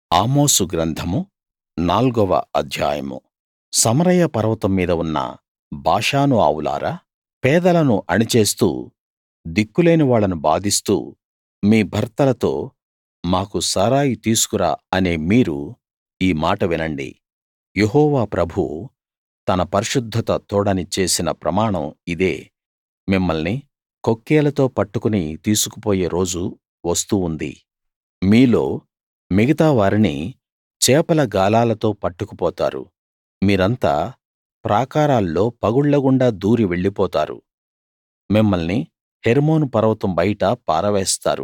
ఆమోసు గ్రంథము నాల్గవ అధ్యాయము సమరయ పర్వతం మీద ఉన్న బాషాను ఆవులారా పేదలను అణిచేస్తూ దిక్కులేని వాళ్ళను బాధిస్తూ మీ భర్తలతో మాకు సారాయి తీసుకురా అనే మీరు ఈ మాట వినండి యెహోవా ప్రభువు తన పరిశుద్ధత తోడని చేసిన ప్రమాణం ఇదే మిమ్మల్ని కొక్కేలతో పట్టుకుని తీసుకుపోయే రోజు వస్తూ ఉంది మీలో మిగతా వారిని చేపల గాలాలతో పట్టుకుపోతారు మీరంతా ప్రాకారాల్లో పగుళ్ళగుండా దూరి వెళ్ళిపోతారు మిమ్మల్ని హెర్మోను పర్వతం బయట పారవేస్తారు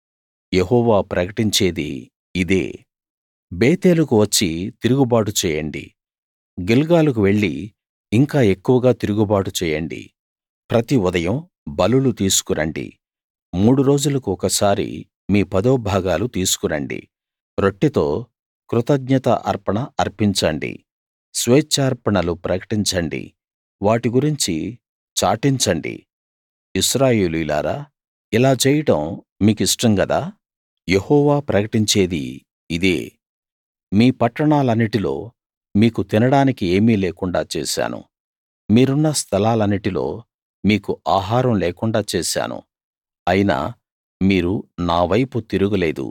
యెహోవా ప్రకటించేది ఇదే బేతేలుకు వచ్చి తిరుగుబాటు చేయండి గిల్గాలుకు వెళ్లి ఇంకా ఎక్కువగా తిరుగుబాటు చేయండి ప్రతి ఉదయం బలులు తీసుకురండి మూడు రోజులకు ఒకసారి మీ పదో భాగాలు తీసుకురండి రొట్టెతో కృతజ్ఞత అర్పణ అర్పించండి స్వేచ్ఛార్పణలు ప్రకటించండి వాటి గురించి చాటించండి ఇశ్రాయేలీయులారా ఇలా చేయడం మీకిష్టం గదా యెహోవా ప్రకటించేది ఇదే మీ పట్టణాలన్నిటిలో మీకు తినడానికి ఏమీ లేకుండా చేశాను మీరున్న స్థలాలన్నిటిలో మీకు ఆహారం లేకుండా చేశాను అయినా మీరు నా వైపు తిరుగలేదు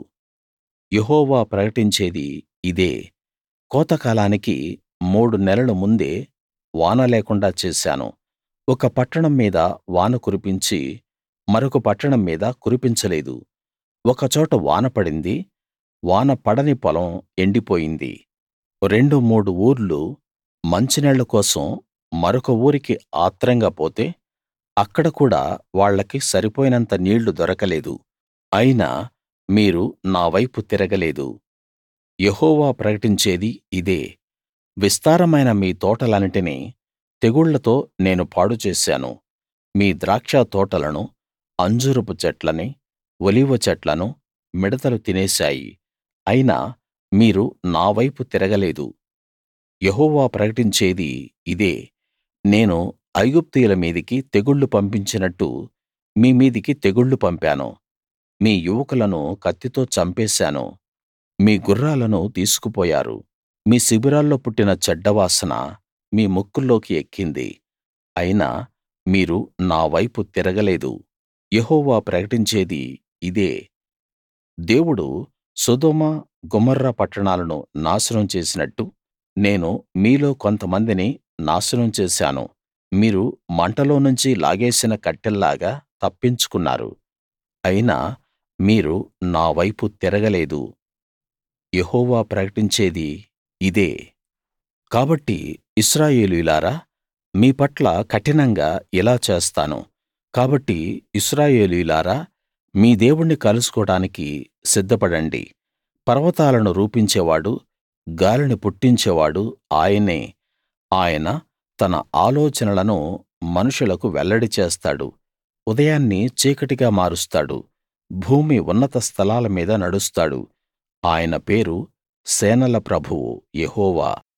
యెహోవా ప్రకటించేది ఇదే కోతకాలానికి మూడు నెలల ముందే వాన లేకుండా చేశాను ఒక పట్టణం మీద వాన కురిపించి మరొక పట్టణం మీద కురిపించలేదు ఒక చోట వాన పడింది వాన పడని పొలం ఎండిపోయింది రెండు మూడు ఊర్లు మంచినీళ్ళ కోసం మరొక ఊరికి ఆత్రంగా పోతే అక్కడ కూడా వాళ్లకి సరిపోయినంత నీళ్లు దొరకలేదు అయినా మీరు నా వైపు తిరగలేదు యెహోవా ప్రకటించేది ఇదే విస్తారమైన మీ తోటలన్నిటినీ తెగుళ్లతో నేను పాడు చేశాను మీ ద్రాక్ష తోటలను అంజూరపు చెట్లనీ ఒలీవ చెట్లను మిడతలు తినేశాయి అయినా మీరు నా వైపు తిరగలేదు యెహోవా ప్రకటించేది ఇదే నేను ఐగుప్తీయుల మీదికి తెగుళ్లు పంపించినట్టు మీ మీదికి తెగుళ్లు పంపాను మీ యువకులను కత్తితో చంపేశాను మీ గుర్రాలను తీసుకుపోయారు మీ శిబిరాల్లో పుట్టిన చెడ్డ వాసన మీ ముక్కుల్లోకి ఎక్కింది అయినా మీరు నా వైపు తిరగలేదు యెహోవా ప్రకటించేది ఇదే దేవుడు సొదొమ గొమొర్రా పట్టణాలను నాశనం చేసినట్టు నేను మీలో కొంతమందిని నాశనం చేశాను మీరు మంటలోనుంచి లాగేసిన కట్టెల్లాగా తప్పించుకున్నారు అయినా మీరు నా వైపు తిరగలేదు యెహోవా ప్రకటించేది ఇదే కాబట్టి ఇశ్రాయేలీయులారా మీ పట్ల కఠినంగా ఇలా చేస్తాను కాబట్టి ఇశ్రాయేలీయులారా మీ దేవుణ్ణి కలుసుకోడానికి సిద్ధపడండి పర్వతాలను రూపించేవాడు గాలిని పుట్టించేవాడు ఆయనే ఆయన తన ఆలోచనలను మనుషులకు వెల్లడి చేస్తాడు ఉదయాన్ని చీకటిగా మారుస్తాడు భూమి ఉన్నత స్థలాల మీద నడుస్తాడు ఆయన పేరు సేనల ప్రభువు యెహోవా